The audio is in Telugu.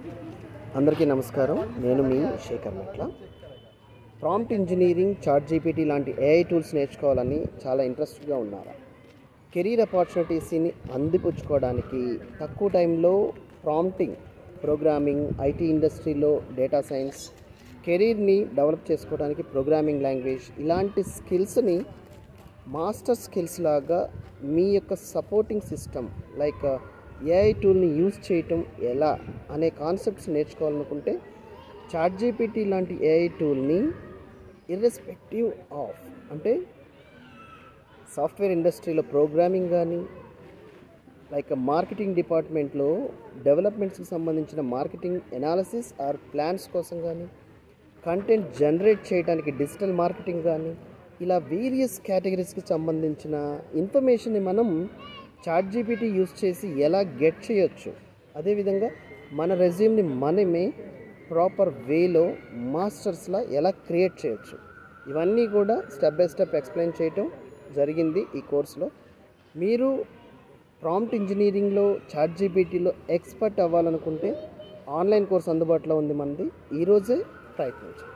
అందరికీ నమస్కారం నేను మీ Shekhar Metla prompt engineering chat GPT లాంటి ఏఐ టూల్స్ నేర్చుకోవాలని చాలా ఇంట్రెస్ట్గా ఉన్నారా కెరీర్ ఆపర్చునిటీస్ని అందిపుచ్చుకోవడానికి తక్కువ టైంలో ప్రాంప్టింగ్ ప్రోగ్రామింగ్ ఐటీ ఇండస్ట్రీలో డేటా సైన్స్ కెరీర్ని డెవలప్ చేసుకోవడానికి ప్రోగ్రామింగ్ లాంగ్వేజ్ ఇలాంటి స్కిల్స్ని మాస్టర్ స్కిల్స్ లాగా మీ యొక్క సపోర్టింగ్ సిస్టమ్ లైక్ ఏఐ టూల్ని యూజ్ చేయటం ఎలా అనే కాన్సెప్ట్స్ నేర్చుకోవాలనుకుంటే చాట్ జీపీటీ లాంటి ఏఐ టూల్ని ఇర్రెస్పెక్టివ్ ఆఫ్ అంటే సాఫ్ట్వేర్ ఇండస్ట్రీలో ప్రోగ్రామింగ్ కానీ లైక్ మార్కెటింగ్ డిపార్ట్మెంట్లో డెవలప్మెంట్స్కి సంబంధించిన మార్కెటింగ్ ఎనాలిసిస్ ఆర్ ప్లాన్స్ కోసం కానీ కంటెంట్ జనరేట్ చేయడానికి డిజిటల్ మార్కెటింగ్ కానీ ఇలా వేరియస్ కేటగిరీస్కి సంబంధించిన ఇన్ఫర్మేషన్ని మనం చాట్ జీపీటీ యూస్ చేసి ఎలా గెట్ చేయొచ్చు అదేవిధంగా మన రెజ్యూమ్ని మనమే ప్రాపర్ వేలో మాస్టర్స్లా ఎలా క్రియేట్ చేయొచ్చు ఇవన్నీ కూడా స్టెప్ బై స్టెప్ ఎక్స్ప్లెయిన్ చేయటం జరిగింది ఈ కోర్సులో మీరు ప్రాంప్ట్ ఇంజనీరింగ్లో చాట్ జీపీటీలో ఎక్స్పర్ట్ అవ్వాలనుకుంటే ఆన్లైన్ కోర్స్ అందుబాటులో ఉంది మనది ఈరోజే ప్రయత్నించండి